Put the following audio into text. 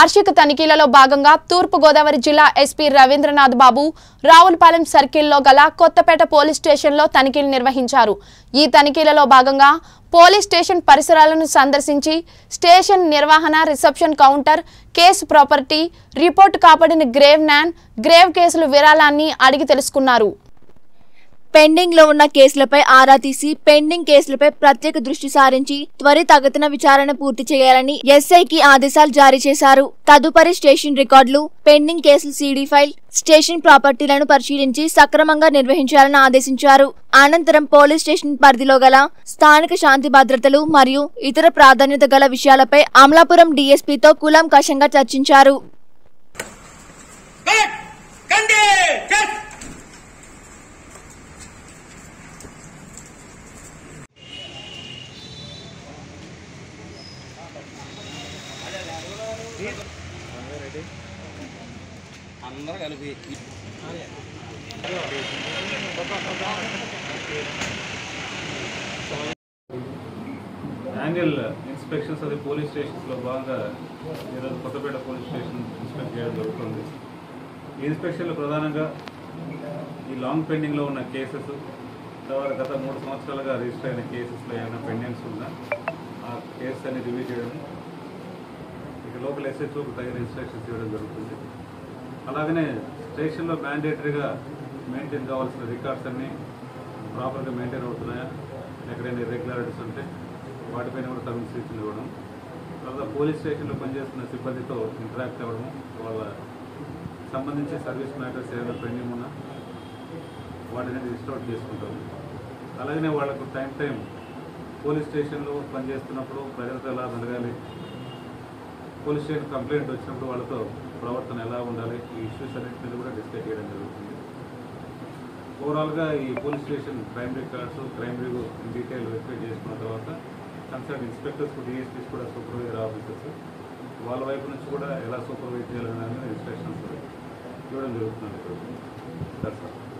వార్షిక తనిఖీలలో భాగంగా తూర్పు గోదావరి జిల్లా ఎస్పీ రవీంద్రనాథ్ బాబు రావులపాలెం సర్కిల్లో గల కొత్తపేట పోలీస్ స్టేషన్లో తనిఖీలు నిర్వహించారు ఈ తనిఖీలలో భాగంగా పోలీస్ స్టేషన్ పరిసరాలను సందర్శించి స్టేషన్ నిర్వహణ reception counter case property report కాపాడిన గ్రేవ్ న్యాన్ గ్రేవ్ కేసులు విరాళాన్ని అడిగి తెలుసుకున్నారు పెండింగ్ లో ఉన్న కేసులపై ఆరా తీసి పెండింగ్ కేసులపై ప్రత్యేక దృష్టి సారించి త్వరితగతిన విచారణ పూర్తి చేయాలని ఎస్ఐకి ఆదేశాలు జారీ చేశారు తదుపరి స్టేషన్ రికార్డులు పెండింగ్ కేసుల సీడీ ఫైల్ స్టేషన్ ప్రాపర్టీలను పరిశీలించి సక్రమంగా నిర్వహించాలని ఆదేశించారు అనంతరం పోలీస్ స్టేషన్ పరిధిలో గల స్థానిక శాంతి భద్రతలు మరియు ఇతర ప్రాధాన్యత గల విషయాలపై అమలాపురం డీఎస్పీతో కూలంకషంగా చర్చించారు కట్ కండి కట్ అందరూ కలిపి యాంగిల్ ఇన్స్పెక్షన్స్ అది పోలీస్ స్టేషన్స్లో భాగంగా ఈరోజు కొత్తపేట పోలీస్ స్టేషన్ ఇన్స్పెక్ట్ చేయడం జరుగుతుంది ఈ ఇన్స్పెక్షన్లో ప్రధానంగా ఈ లాంగ్ పెండింగ్లో ఉన్న కేసెస్ తర్వాత గత మూడు సంవత్సరాలుగా రిజిస్టర్ అయిన కేసెస్లో ఏమైనా పెండింగ్స్ ఉన్నా ఆ కేసెస్ అన్ని రివ్యూ చేయడం ఇక లోకల్ ఎస్హెచ్ఓకి తగిన ఇన్స్ట్రక్షన్స్ ఇవ్వడం జరుగుతుంది అలాగనే స్టేషన్లో మ్యాండేటరీగా మెయింటైన్ కావాల్సిన రికార్డ్స్ అన్నీ ప్రాపర్గా మెయింటైన్ అవుతున్నాయా ఎక్కడైనా ఇర్రెగ్యులారిటీస్ ఉంటే వాటిపైన కూడా తగిన సూచనలు ఇవ్వడం తర్వాత పోలీస్ స్టేషన్లో పనిచేస్తున్న సిబ్బందితో ఇంటరాక్ట్ అవ్వడం వాళ్ళ సంబంధించి సర్వీస్ మ్యాటర్స్ ఏదైనా పెండింగ్ ఉన్నా వాటిని లిస్ట్ అవుట్ చేసుకుంటాం అలాగనే వాళ్ళకు టైం టైం పోలీస్ స్టేషన్లో పనిచేస్తున్నప్పుడు ప్రజలతో ఎలా మెలగాలి పోలీస్ స్టేషన్ కంప్లైంట్ వచ్చినప్పుడు వాళ్ళతో ప్రవర్తన ఎలా ఉండాలి ఈ ఇష్యూస్ అన్నిటి మీద కూడా డిస్కస్ చేయడం జరుగుతుంది ఓవరాల్గా ఈ police station crime records crime review in detail verify చేసుకున్న తర్వాత కన్సర్న్ ఇన్స్పెక్టర్స్ డిఎస్పీస్ కూడా సూపర్వైజర్ ఆఫీసర్స్ వాళ్ళ వైపు నుంచి కూడా ఎలా సూపర్వైజ్ చేయాలనే ఇన్స్ట్రక్షన్స్ ఇవ్వడం జరుగుతుంది ఇప్పుడు సార్